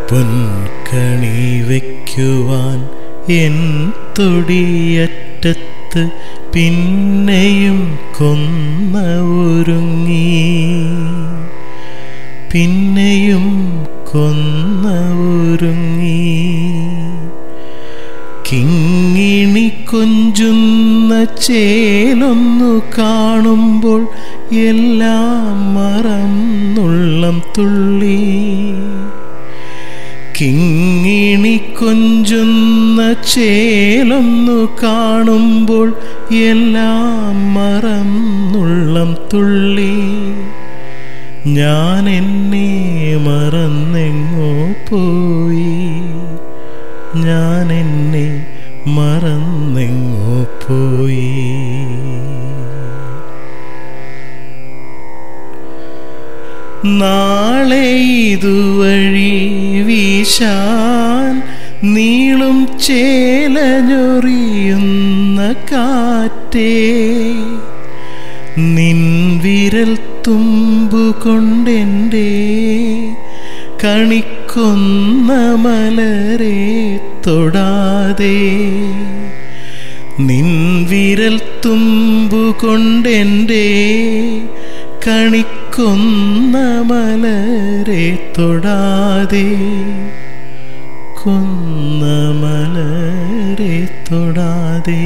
പൊൻകണി വയ്ക്കുവാൻ N തൊടിയറ്റത്ത് പിന്നെയും കൊന്ന ഒരുങ്ങി പിന്നെയും കൊന്ന ഒരുങ്ങി കിങ്ങിണി കൊഞ്ചുന്ന ചേലൊന്നു കാണുമ്പോൾ എല്ലാം മറന്നുള്ളം തുള്ളി കിങ്ങിണി കൊഞ്ചുന്ന ചേലൊന്നു കാണുമ്പോൾ എല്ലാം മറന്നുള്ളം തുള്ളി ഞാൻ എന്നെ മറന്നെങ്ങോ പോയി ഞാൻ എന്നെ മറന്നെങ്ങോ പോയി നാളെ ഇതുവഴി വീശാൻ നീളും ചേലഞ്ഞൊറിയുന്ന കാറ്റേ നിൻ വിരൽ തുമ്പുകൊണ്ടെൻ്റെ കണിക്കൊന്ന മലരെ തൊടാതെ നിൻ വിരൽ തുമ്പുകൊണ്ടെൻ്റെ കണിക്കൊന്ന മലരെ തൊടാതെ കൊന്ന മലരെ തൊടാതെ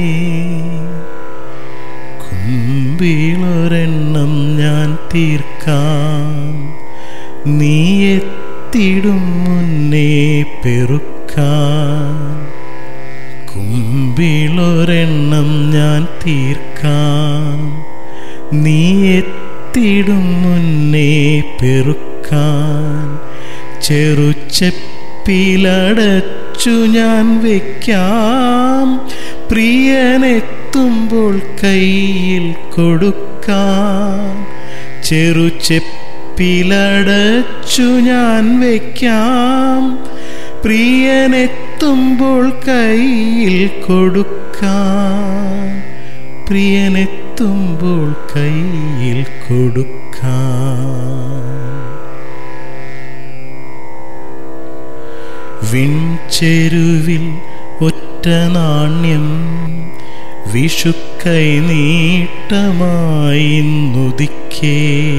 കുമ്പിളൊരെണ്ണം ഞാൻ തീർക്കാം നീ എത്തിടും മുന്നേ പെറുക്കാൻ കുമ്പിളൊരെണ്ണം ഞാൻ തീർക്കാം നീ എത്തിടും മുന്നേ പെറുക്കാൻ ചെറുച്ചെപ്പിലടച്ചു ഞാൻ വയ്ക്കാം പ്രിയനെത്തുമ്പോൾ കയ്യിൽ കൊടുക്കാം ചെറുച്ചെപ്പിലടച്ചു ഞാൻ വയ്ക്കാം പ്രിയനെത്തുമ്പോൾ കയ്യിൽ കൊടുക്കാം പ്രിയനെത്തുമ്പോൾ കയ്യിൽ കൊടുക്കാം വിൺചെരുവിൽ ഒറ്റ നാണ്യം വിഷുക്കൈ നീട്ടമായി നുദിക്കേ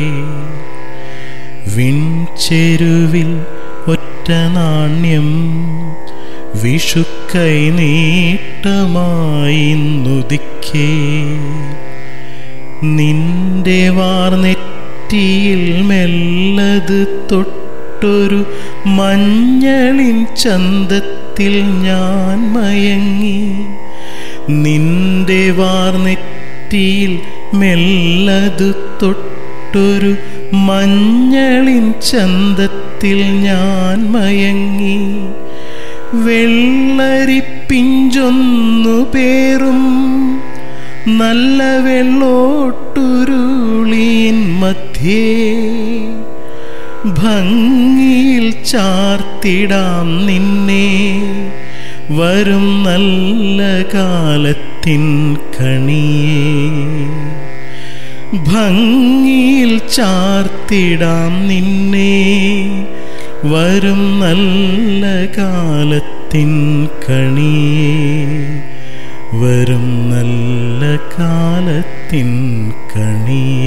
വിൺചെരുവിൽ ഒറ്റ നാണ്യം വിഷുക്കൈ നീട്ടമായി നുദിക്കേ നിന്റെ വാർനെറ്റിയിൽ മെല്ലത് തൊട്ടൊരു മഞ്ഞളിൻ ചന്തത്തിൽ ഞാൻ മയങ്ങി നിന്റെ വാർനെറ്റിയിൽ മെല്ലത് തൊട്ടൊരു മഞ്ഞളിൻ ചന്തത്തിൽ ഞാൻ മയങ്ങി വെള്ളരിപ്പിഞ്ചൊന്നു പേറും നല്ല വെള്ളോട്ടുരുളീൻ മധ്യേ ഭംഗിയിൽ ചാർത്തിടാം നിന്നെ വരും നല്ല കാലത്തിൻ കണിയേ ഭംഗിയിൽ ചാർത്തിടാം നിന്നെ വരും നല്ല കാലത്തിൻ കണിയേ വരും നല്ല കാലത്തിൻ കണിയേ